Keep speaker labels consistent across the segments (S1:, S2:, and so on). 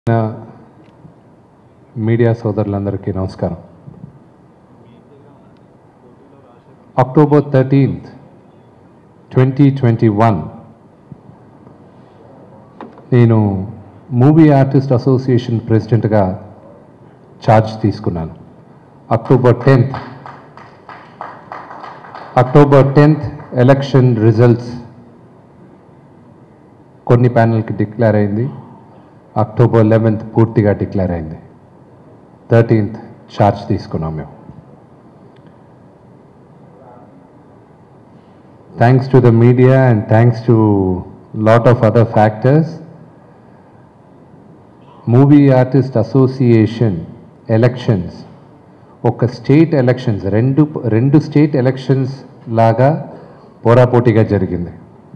S1: నా మీడియా సోదరులందరికీ నమస్కారం October thirteenth twenty twenty one నేను మూవీ ఆర్టిస్ట్ అసోసియేషన్ ప్రెసిడెంట్గా ఛార్జ్ తీసుకున్నాను October tenth October tenth election results కొన్ని ప్యానల్కి డిక్లేర్ అయింది అక్టోబర్ లెవెన్త్ పూర్తిగా డిక్లేర్ అయింది థర్టీన్త్ ఛార్జ్ తీసుకున్నాం మేము thanks to the media and thanks to lot of other factors movie artist association elections ఒక స్టేట్ ఎలక్షన్స్ రెండు రెండు స్టేట్ ఎలక్షన్స్ లాగా పోరాపోటీగా జరిగింది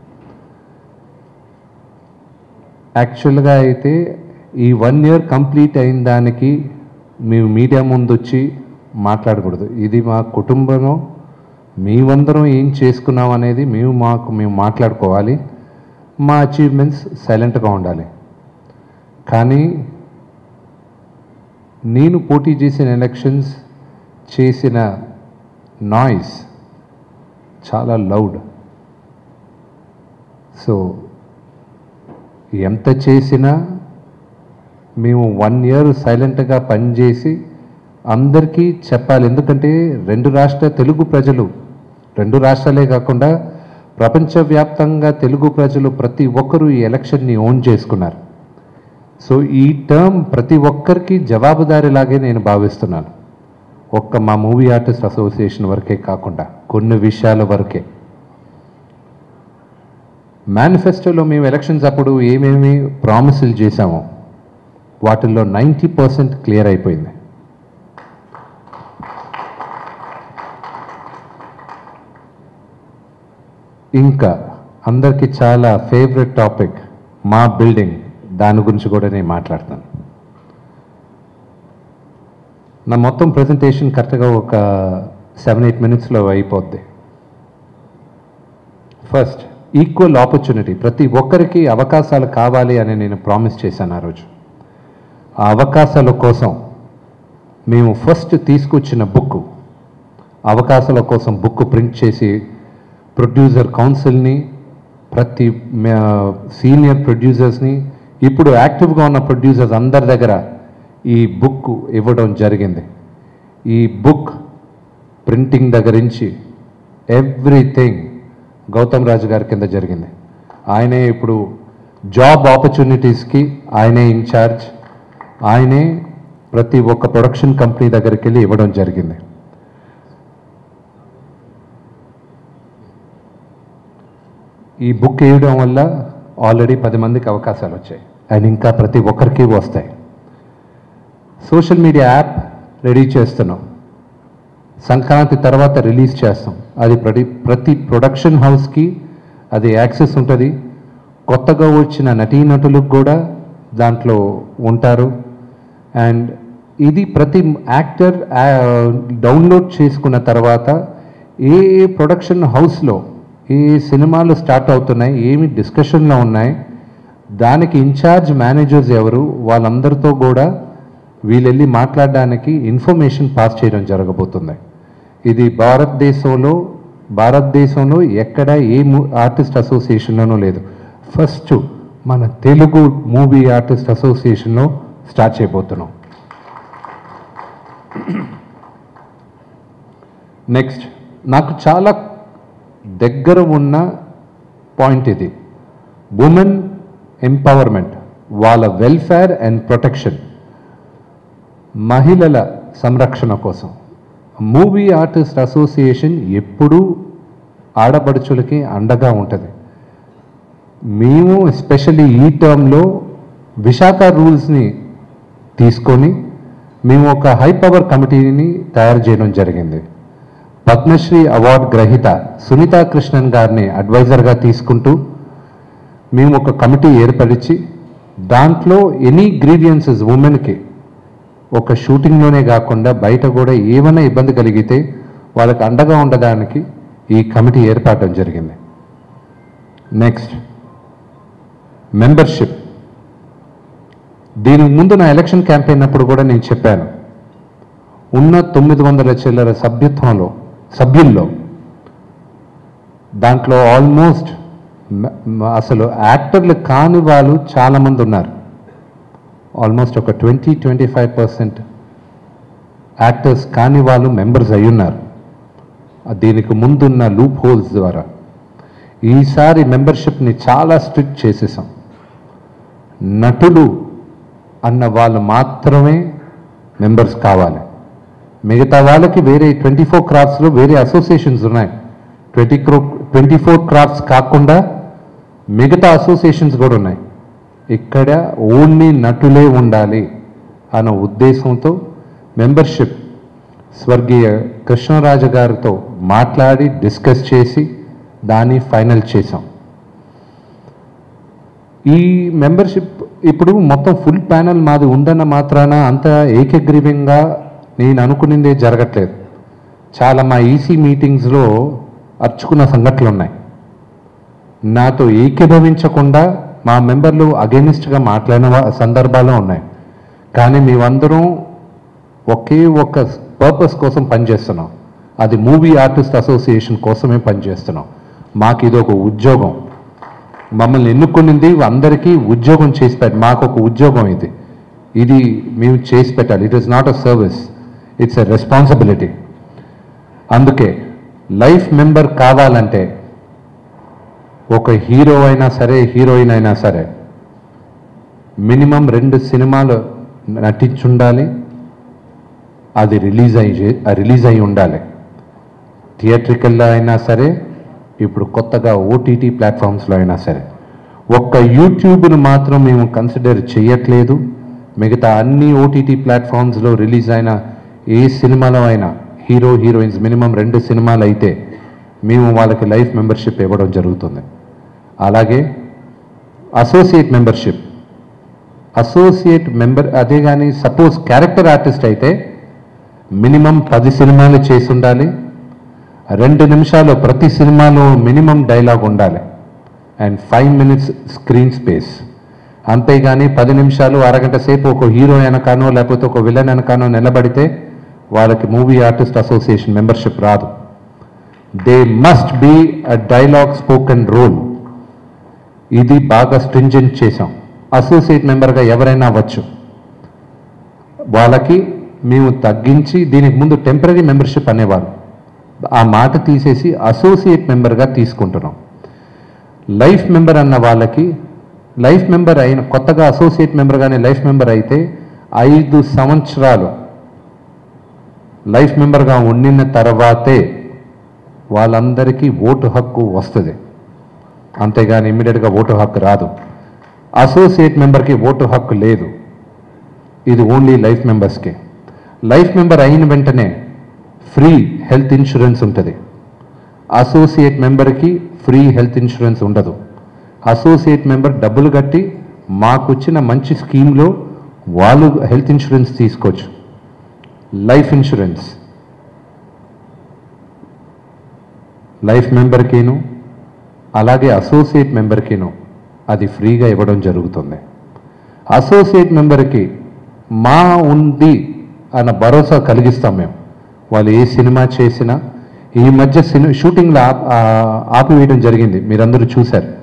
S1: యాక్చువల్గా అయితే ఈ వన్ ఇయర్ కంప్లీట్ అయిన దానికి మేము మీడియా ముందు వచ్చి మాట్లాడకూడదు ఇది మా కుటుంబం మేమందరం ఏం చేసుకున్నాం అనేది మేము మాకు మేము మాట్లాడుకోవాలి మా అచీవ్మెంట్స్ సైలెంట్గా ఉండాలి కానీ నేను పోటీ చేసిన ఎలక్షన్స్ చేసిన నాయిస్ చాలా లౌడ్ సో ఎంత చేసినా మేము వన్ ఇయర్ సైలెంట్గా పనిచేసి అందరికీ చెప్పాలి ఎందుకంటే రెండు రాష్ట్ర తెలుగు ప్రజలు రెండు రాష్ట్రాలే కాకుండా ప్రపంచవ్యాప్తంగా తెలుగు ప్రజలు ప్రతి ఒక్కరూ ఈ ఎలక్షన్ని ఓన్ చేసుకున్నారు సో ఈ టర్మ్ ప్రతి ఒక్కరికి జవాబుదారీలాగే నేను భావిస్తున్నాను ఒక్క మా మూవీ ఆర్టిస్ట్ అసోసియేషన్ వరకే కాకుండా కొన్ని విషయాల వరకే మేనిఫెస్టోలో మేము ఎలక్షన్స్ అప్పుడు ఏమేమి ప్రామిసులు చేశామో వాటిల్లో నైంటీ పర్సెంట్ క్లియర్ అయిపోయింది ఇంకా అందరికీ చాలా ఫేవరెట్ టాపిక్ మా బిల్డింగ్ దాని గురించి కూడా నేను మాట్లాడతాను నా మొత్తం ప్రజెంటేషన్ కరెక్ట్గా ఒక సెవెన్ ఎయిట్ మినిట్స్లో అయిపోద్ది ఫస్ట్ ఈక్వల్ ఆపర్చునిటీ ప్రతి ఒక్కరికి అవకాశాలు కావాలి అని నేను ప్రామిస్ చేశాను ఆ రోజు ఆ అవకాశాల కోసం మేము ఫస్ట్ తీసుకొచ్చిన బుక్ అవకాశాల కోసం బుక్ ప్రింట్ చేసి ప్రొడ్యూసర్ కౌన్సిల్ని ప్రతి సీనియర్ ప్రొడ్యూసర్స్ని ఇప్పుడు యాక్టివ్గా ఉన్న ప్రొడ్యూసర్స్ అందరి దగ్గర ఈ బుక్ ఇవ్వడం జరిగింది ఈ బుక్ ప్రింటింగ్ దగ్గర నుంచి ఎవ్రీథింగ్ గౌతమ్ రాజు గారి కింద జరిగింది ఆయనే ఇప్పుడు జాబ్ ఆపర్చునిటీస్కి ఆయనే ఇన్ఛార్జ్ ఆయనే ప్రతి ఒక్క ప్రొడక్షన్ కంపెనీ దగ్గరికి వెళ్ళి ఇవ్వడం జరిగింది ఈ బుక్ వేయడం వల్ల ఆల్రెడీ పది మందికి అవకాశాలు వచ్చాయి అండ్ ఇంకా ప్రతి ఒక్కరికి వస్తాయి సోషల్ మీడియా యాప్ రెడీ చేస్తున్నాం సంక్రాంతి తర్వాత రిలీజ్ చేస్తాం అది ప్రతి ప్రతి ప్రొడక్షన్ హౌస్కి అది యాక్సెస్ ఉంటుంది కొత్తగా వచ్చిన నటీనటులకు కూడా దాంట్లో ఉంటారు అండ్ ఇది ప్రతి యాక్టర్ డౌన్లోడ్ చేసుకున్న తర్వాత ఏ ఏ ప్రొడక్షన్ హౌస్లో ఏ ఏ సినిమాలు స్టార్ట్ అవుతున్నాయి ఏమి డిస్కషన్లో ఉన్నాయి దానికి ఇన్ఛార్జ్ మేనేజర్స్ ఎవరు వాళ్ళందరితో కూడా వీళ్ళెళ్ళి మాట్లాడడానికి ఇన్ఫర్మేషన్ పాస్ చేయడం జరగబోతుంది ఇది భారతదేశంలో భారతదేశంలో ఎక్కడ ఏ ఆర్టిస్ట్ అసోసియేషన్లోనూ లేదు ఫస్ట్ మన తెలుగు మూవీ ఆర్టిస్ట్ అసోసియేషన్లో స్టార్ట్ చేయబోతున్నాం నెక్స్ట్ నాకు చాలా దగ్గర ఉన్న పాయింట్ ఇది ఉమెన్ ఎంపవర్మెంట్ వాళ్ళ వెల్ఫేర్ అండ్ ప్రొటెక్షన్ మహిళల సంరక్షణ కోసం మూవీ ఆర్టిస్ట్ అసోసియేషన్ ఎప్పుడూ ఆడపడుచులకి అండగా ఉంటుంది మేము ఎస్పెషల్లీ ఈ టర్మ్లో విశాఖ రూల్స్ని తీసుకొని మేము ఒక హై పవర్ కమిటీని తయారు చేయడం జరిగింది పద్మశ్రీ అవార్డు గ్రహీత సునీతా కృష్ణన్ గారిని అడ్వైజర్గా తీసుకుంటూ మేము ఒక కమిటీ ఏర్పరిచి దాంట్లో ఎనీ గ్రీవియన్సెస్ ఉమెన్కి ఒక షూటింగ్లోనే కాకుండా బయట కూడా ఏమైనా ఇబ్బంది కలిగితే వాళ్ళకి అండగా ఉండడానికి ఈ కమిటీ ఏర్పడడం జరిగింది నెక్స్ట్ మెంబర్షిప్ దీనికి ముందు నా ఎలక్షన్ క్యాంపెయిన్ అప్పుడు కూడా నేను చెప్పాను ఉన్న తొమ్మిది వందల చిల్లర సభ్యత్వంలో సభ్యుల్లో దాంట్లో ఆల్మోస్ట్ మ- మ- అసలు యాక్టర్లు కాని వాళ్ళు చాలామంది ఉన్నారు ఆల్మోస్ట్ ఒక twenty twenty five percent actors కాని వాళ్ళు మెంబర్స్ అయి ఉన్నారు ఆ దీనికి ముందున్న లూప్ హోల్స్ ద్వారా ఈసారి మెంబర్షిప్ని చాలా స్ట్రిక్ట్ చేసేసాం నటులు అన్న వాళ్ళు మాత్రమే మెంబర్స్ కావాలి మిగతా వాళ్ళకి వేరే ట్వంటీ ఫోర్ క్రాఫ్ట్స్లో వేరే అసోసియేషన్స్ ఉన్నాయి ట్వంటీ క్రో ట్వంటీ ఫోర్ క్రాఫ్ట్స్ కాకుండా మిగతా అసోసియేషన్స్ కూడా ఉన్నాయి ఇక్కడ ఓన్లీ నటులే ఉండాలి అన్న ఉద్దేశంతో మెంబర్షిప్ స్వర్గీయ కృష్ణరాజు గారితో మాట్లాడి డిస్కస్ చేసి దాన్ని ఫైనల్ చేసాం ఈ మెంబర్షిప్ ఇప్పుడు మొత్తం ఫుల్ ప్యానల్ మాది ఉందన్న మాత్రాన అంత ఏకగ్రీవంగా నేను అనుకునిందే జరగట్లేదు చాలా మా ఈసీ మీటింగ్స్లో అర్చుకున్న సంఘటనలు ఉన్నాయి నాతో ఏకీభవించకుండా మా మెంబర్లు అగేనిస్ట్గా మాట్లాడిన వా- సందర్భాలు ఉన్నాయి కానీ మేమందరం ఒకే ఒక్క పర్పస్ కోసం పనిచేస్తున్నాం అది మూవీ ఆర్టిస్ట్ అసోసియేషన్ కోసమే పనిచేస్తున్నాం మాకు ఇది ఒక ఉద్యోగం మమ్మల్ని ఎన్నుకునింది అందరికీ ఉద్యోగం చేసి పెట్ట మాకు ఒక ఉద్యోగం ఇది ఇది మేము చేసి పెట్టాలి it is not a service it's a responsibility అందుకే లైఫ్ మెంబర్ కావాలంటే ఒక హీరో అయినా సరే హీరోయిన్ అయినా సరే మినిమం రెండు సినిమాలు నటించుండాలి అది రిలీజ్ అయ్యి రిలీజ్ అయి ఉండాలి థియేట్రికల్లో అయినా సరే ఇప్పుడు కొత్తగా ఓటీటీ ప్లాట్ఫామ్స్లో అయినా సరే ఒక్క యూట్యూబ్ను మాత్రం మేము కన్సిడర్ చేయట్లేదు మిగతా అన్ని ఓటీటీ ప్లాట్ఫామ్స్లో రిలీజ్ అయిన ఏ సినిమాలో అయినా హీరో హీరోయిన్స్ మినిమం రెండు సినిమాలు అయితే మేము వాళ్ళకి లైఫ్ మెంబర్షిప్ ఇవ్వడం జరుగుతుంది అలాగే అసోసియేట్ మెంబర్షిప్ అసోసియేట్ మెంబర్ అదే కానీ సపోజ్ క్యారెక్టర్ ఆర్టిస్ట్ అయితే మినిమం పది సినిమాలు చేసి ఉండాలి రెండు నిమిషాలు ప్రతి సినిమాలో మినిమం డైలాగ్ ఉండాలి and five minutes screen space అంతేగాని పది నిమిషాలు అరగంట సేపు ఒక హీరో వెనకానో లేకపోతే ఒక విలన్ వెనకానో నిలబడితే వాళ్ళకి మూవీ ఆర్టిస్ట్ అసోసియేషన్ మెంబర్షిప్ రాదు they must be a dialogue spoken role ఇది బాగా స్ట్రింజెంట్ చేసాం అసోసియేట్ మెంబర్గా ఎవరైనా అవ్వచ్చు వాళ్ళకి మేము తగ్గించి దీనికి ముందు టెంపరీ మెంబర్షిప్ అనేవారు ఆ మాట తీసేసి అసోసియేట్ మెంబర్గా తీసుకుంటున్నాం లైఫ్ మెంబర్ అన్న వాళ్ళకి లైఫ్ మెంబర్ అయిన కొత్తగా అసోసియేట్ మెంబర్ కానీ లైఫ్ మెంబర్ అయితే ఐదు సంవత్సరాలు లైఫ్ మెంబర్గా ఉండిన తర్వాతే వాళ్ళందరికీ ఓటు హక్కు వస్తుంది అంతేగాని ఇమ్మీడియట్గా ఓటు హక్కు రాదు అసోసియేట్ మెంబర్కి ఓటు హక్కు లేదు ఇది ఓన్లీ లైఫ్ మెంబర్స్కి లైఫ్ మెంబర్ అయిన వెంటనే ఫ్రీ హెల్త్ ఇన్సూరెన్స్ ఉంటుంది అసోసియేట్ మెంబర్కి ఫ్రీ హెల్త్ ఇన్సూరెన్స్ ఉండదు అసోసియేట్ మెంబర్ డబ్బులు కట్టి మాకు వచ్చిన మంచి స్కీమ్లో వాళ్ళు హెల్త్ ఇన్సూరెన్స్ తీసుకోవచ్చు లైఫ్ ఇన్సూరెన్స్ లైఫ్ మెంబర్కిను అలాగే అసోసియేట్ మెంబర్కిను అది ఫ్రీగా ఇవ్వడం జరుగుతుంది అసోసియేట్ మెంబర్కి మా ఉంది అన్న భరోసా కలిగిస్తాం మేము వాళ్ళు ఏ సినిమా చేసినా ఈ మధ్య సినిమా షూటింగ్లో ఆప్- ఆ- ఆపివేయడం జరిగింది మీరందరూ చూశారు